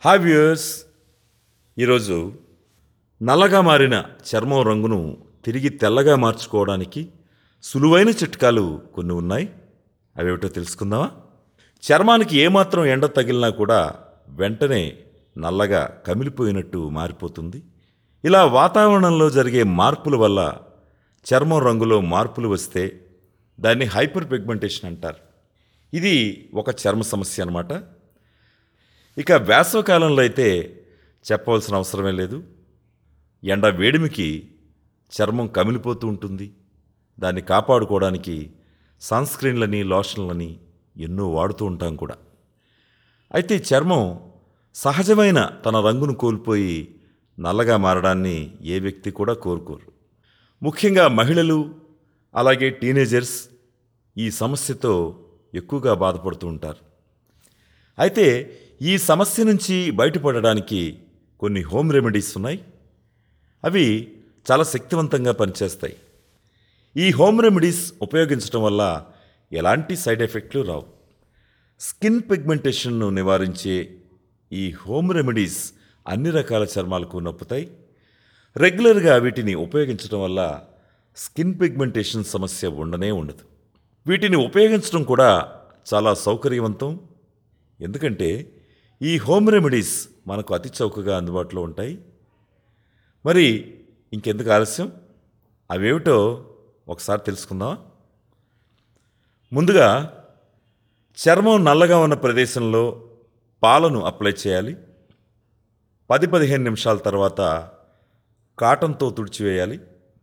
hi viewers ఈరోజు నల్లగా మారిన చర్మం రంగును తిరిగి తెల్లగా మార్చుకోవడానికి సులువైన చిట్కాలు కొన్ని ఉన్నాయి అవేమిటో తెలుసుకుందామా చర్మానికి ఏమాత్రం ఎండ తగిలినా కూడా వెంటనే నల్లగా కమిలిపోయినట్టు మారిపోతుంది ఇలా వాతావరణంలో జరిగే మార్పుల వల్ల చర్మం రంగులో మార్పులు వస్తే దాన్ని హైపర్ పిగ్మెంటేషన్ అంటారు ఇది ఒక చర్మ సమస్య అన్నమాట ఇక వేసవకాలంలో అయితే చెప్పవలసిన అవసరమే లేదు ఎండ వేడిమికి చర్మం కమిలిపోతూ ఉంటుంది దాన్ని కాపాడుకోవడానికి సన్ స్క్రీన్లని లోషన్లని ఎన్నో వాడుతూ ఉంటాం కూడా అయితే చర్మం సహజమైన తన రంగును కోల్పోయి నల్లగా మారడాన్ని ఏ వ్యక్తి కూడా కోరుకోరు ముఖ్యంగా మహిళలు అలాగే టీనేజర్స్ ఈ సమస్యతో ఎక్కువగా బాధపడుతూ ఉంటారు అయితే ఈ సమస్య నుంచి బయటపడడానికి కొన్ని హోమ్ రెమెడీస్ ఉన్నాయి అవి చాలా శక్తివంతంగా పనిచేస్తాయి ఈ హోమ్ రెమెడీస్ ఉపయోగించడం వల్ల ఎలాంటి సైడ్ ఎఫెక్ట్లు రావు స్కిన్ పిగ్మెంటేషన్ను నివారించే ఈ హోమ్ రెమెడీస్ అన్ని రకాల చర్మాలకు నొప్పుతాయి రెగ్యులర్గా వీటిని ఉపయోగించడం వల్ల స్కిన్ పిగ్మెంటేషన్ సమస్య ఉండనే ఉండదు వీటిని ఉపయోగించడం కూడా చాలా సౌకర్యవంతం ఎందుకంటే ఈ హోమ్ రెమెడీస్ మనకు అతి చౌకగా అందుబాటులో ఉంటాయి మరి ఇంకెందుకు ఆలస్యం అవేమిటో ఒకసారి తెలుసుకుందామా ముందుగా చర్మం నల్లగా ఉన్న ప్రదేశంలో పాలను అప్లై చేయాలి పది పదిహేను నిమిషాల తర్వాత కాటన్తో తుడిచివేయాలి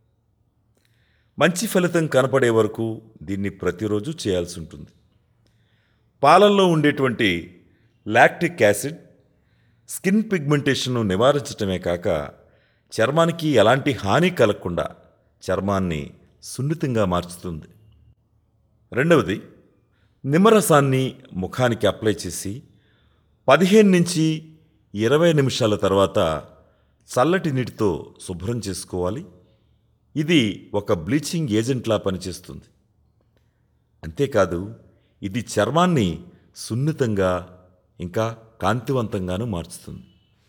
మంచి ఫలితం కనపడే వరకు దీన్ని ప్రతిరోజు చేయాల్సి ఉంటుంది పాలల్లో ఉండేటువంటి లాక్టిక్ యాసిడ్ స్కిన్ పిగ్మెంటేషన్ను నివారించటమే కాక చర్మానికి ఎలాంటి హాని కలగకుండా చర్మాన్ని సున్నితంగా మార్చుతుంది రెండవది నిమ్మరసాన్ని ముఖానికి అప్లై చేసి పదిహేను నుంచి ఇరవై నిమిషాల తర్వాత చల్లటి నీటితో శుభ్రం చేసుకోవాలి ఇది ఒక బ్లీచింగ్ ఏజెంట్లా పనిచేస్తుంది అంతేకాదు ఇది చర్మాన్ని సున్నితంగా ఇంకా కాంతివంతంగాను మార్చుతుంది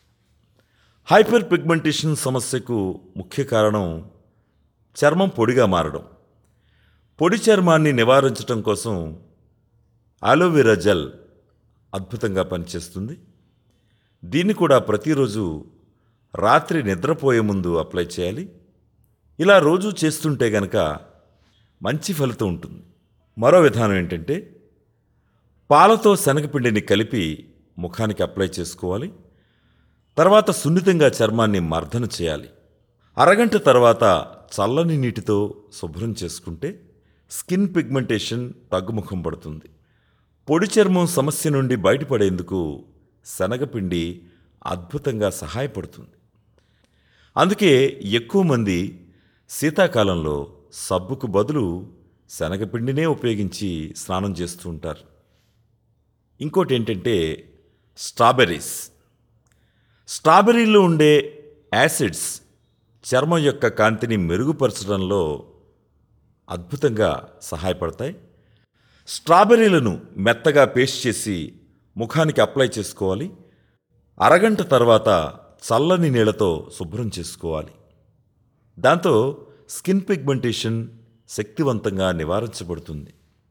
హైపర్ పిగ్మెంటేషన్ సమస్యకు ముఖ్య కారణం చర్మం పొడిగా మారడం పొడి చర్మాన్ని నివారించడం కోసం ఆలోవెరా జెల్ అద్భుతంగా పనిచేస్తుంది దీన్ని కూడా ప్రతిరోజు రాత్రి నిద్రపోయే ముందు అప్లై చేయాలి ఇలా రోజు చేస్తుంటే గనక మంచి ఫలితం ఉంటుంది మరో విధానం ఏంటంటే పాలతో శనగపిండిని కలిపి ముఖానికి అప్లై చేసుకోవాలి తర్వాత సున్నితంగా చర్మాన్ని మర్దన చేయాలి అరగంట తర్వాత చల్లని నీటితో శుభ్రం చేసుకుంటే స్కిన్ పిగ్మెంటేషన్ తగ్గుముఖం పడుతుంది పొడి చర్మం సమస్య నుండి బయటపడేందుకు శనగపిండి అద్భుతంగా సహాయపడుతుంది అందుకే ఎక్కువ మంది శీతాకాలంలో సబ్బుకు బదులు శనగపిండినే ఉపయోగించి స్నానం చేస్తూ ఉంటారు ఇంకోటి ఏంటంటే స్ట్రాబెర్రీస్ స్ట్రాబెర్రీలో ఉండే యాసిడ్స్ చర్మం యొక్క కాంతిని మెరుగుపరచడంలో అద్భుతంగా సహాయపడతాయి స్ట్రాబెర్రీలను మెత్తగా పేస్ట్ చేసి ముఖానికి అప్లై చేసుకోవాలి అరగంట తర్వాత చల్లని నీళ్లతో శుభ్రం చేసుకోవాలి దాంతో స్కిన్ పిగ్మెంటేషన్ శక్తివంతంగా నివారించబడుతుంది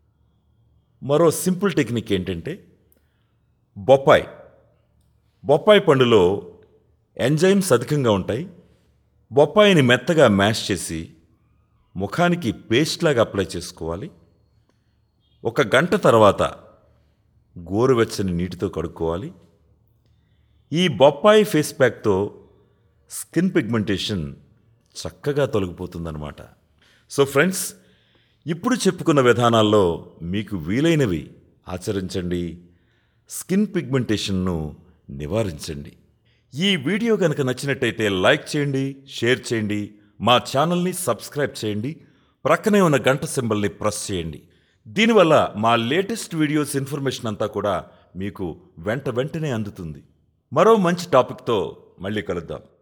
మరో సింపుల్ టెక్నిక్ ఏంటంటే బొప్పాయి బొప్పాయి పండులో ఎంజైమ్స్ అధికంగా ఉంటాయి బొప్పాయిని మెత్తగా మ్యాష్ చేసి ముఖానికి పేస్ట్ లాగా అప్లై చేసుకోవాలి ఒక గంట తర్వాత గోరువెచ్చని నీటితో కడుక్కోవాలి ఈ బొప్పాయి ఫేస్ ప్యాక్తో స్కిన్ పిగ్మెంటేషన్ చక్కగా తొలగిపోతుందన్నమాట సో ఫ్రెండ్స్ ఇప్పుడు చెప్పుకున్న విధానాల్లో మీకు వీలైనవి ఆచరించండి స్కిన్ పిగ్మెంటేషన్ను నివారించండి ఈ వీడియో కనుక నచ్చినట్టయితే లైక్ చేయండి షేర్ చేయండి మా ఛానల్ని సబ్స్క్రైబ్ చేయండి ప్రక్కనే ఉన్న గంట సింబల్ని ప్రెస్ చేయండి దీనివల్ల మా లేటెస్ట్ వీడియోస్ ఇన్ఫర్మేషన్ అంతా కూడా మీకు వెంట వెంటనే అందుతుంది మరో మంచి టాపిక్తో మళ్ళీ కలుద్దాం